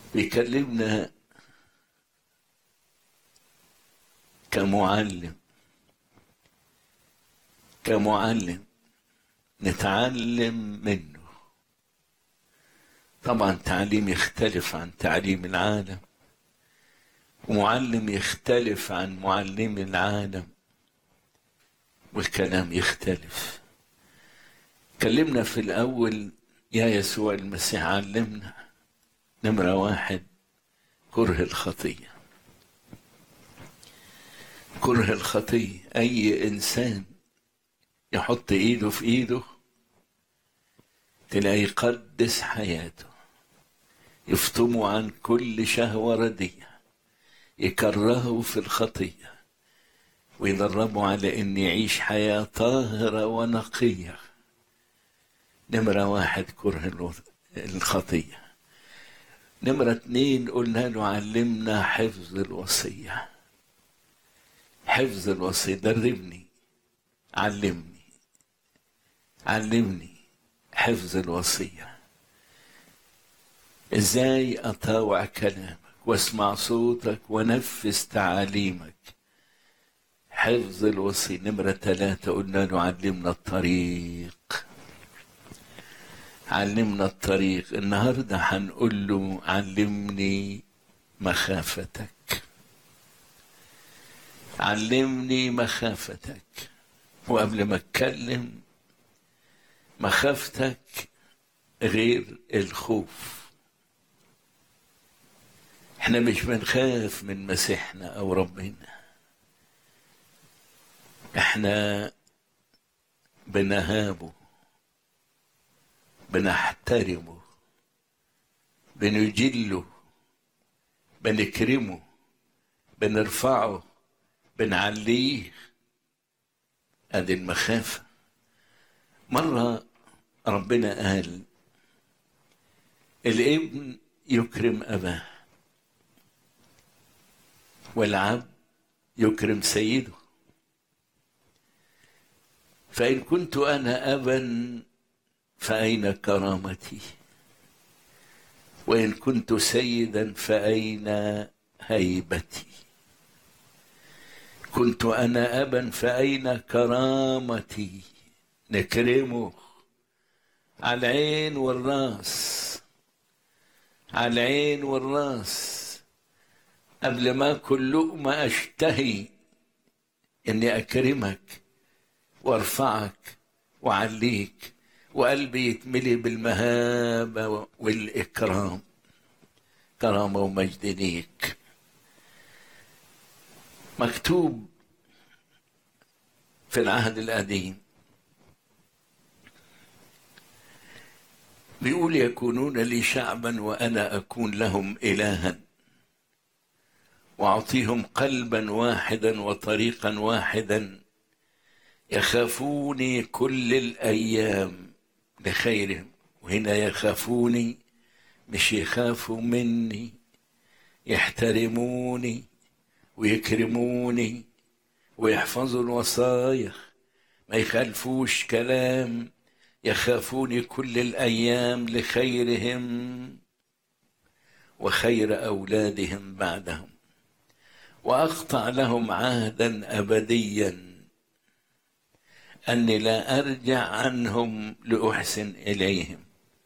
بيكلمنا كمعلم كمعلم نتعلم منه طبعا تعليم يختلف عن تعليم العالم ومعلم يختلف عن معلم العالم والكلام يختلف كلمنا في الأول يا يسوع المسيح علمنا نمرة واحد كره الخطية كره الخطية أي إنسان يحط إيده في إيده تلاقي يقدس حياته يفطمه عن كل شهوة رديئة يكرهه في الخطية ويدربه على أن يعيش حياة طاهرة ونقية نمرة واحد كره الخطية نمرة اتنين قلنا له علمنا حفظ الوصية حفظ الوصية دربني علمني علمني حفظ الوصية ازاي اطاوع كلامك واسمع صوتك ونفذ تعاليمك حفظ الوصية نمرة ثلاثة قلنا له علمنا الطريق علمنا الطريق النهاردة هنقول له علمني مخافتك علمني مخافتك وقبل ما اتكلم مخافتك غير الخوف احنا مش بنخاف من مسيحنا او ربنا احنا بنهابه بنحترمه بنجله بنكرمه بنرفعه بنعليه ادي المخافه مره ربنا قال الابن يكرم اباه والعبد يكرم سيده فان كنت انا ابا فاين كرامتي وان كنت سيدا فاين هيبتي كنت انا ابا فاين كرامتي نكرمه على العين والراس على العين والراس قبل ما اكل لقمه اشتهي اني اكرمك وارفعك وعليك وقلبي يتملي بالمهابه والاكرام كرامه ومجد ليك مكتوب في العهد القديم بيقول يكونون لي شعبا وانا اكون لهم الها واعطيهم قلبا واحدا وطريقا واحدا يخافوني كل الايام لخيرهم وهنا يخافوني مش يخافوا مني يحترموني ويكرموني ويحفظوا الوصايا ما يخالفوش كلام يخافوني كل الايام لخيرهم وخير اولادهم بعدهم واقطع لهم عهدا ابديا اني لا ارجع عنهم لاحسن اليهم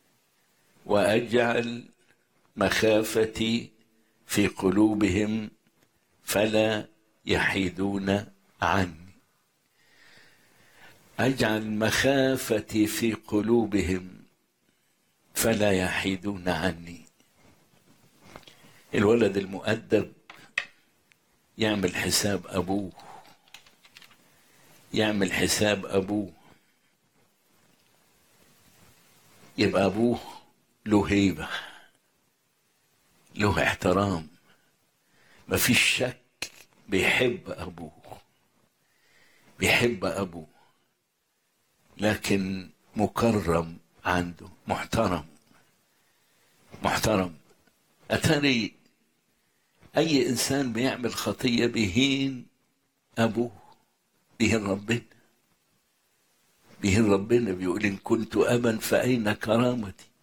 واجعل مخافتي في قلوبهم فلا يحيدون عني اجعل مخافتي في قلوبهم فلا يحيدون عني الولد المؤدب يعمل حساب ابوه يعمل حساب ابوه يبقى ابوه له هيبه له احترام مفيش شك بيحب ابوه بيحب ابوه لكن مكرم عنده محترم محترم اتاري اي انسان بيعمل خطيه بيهين ابوه بيهين ربنا بيهين ربنا بيقول ان كنت ابا فاين كرامتي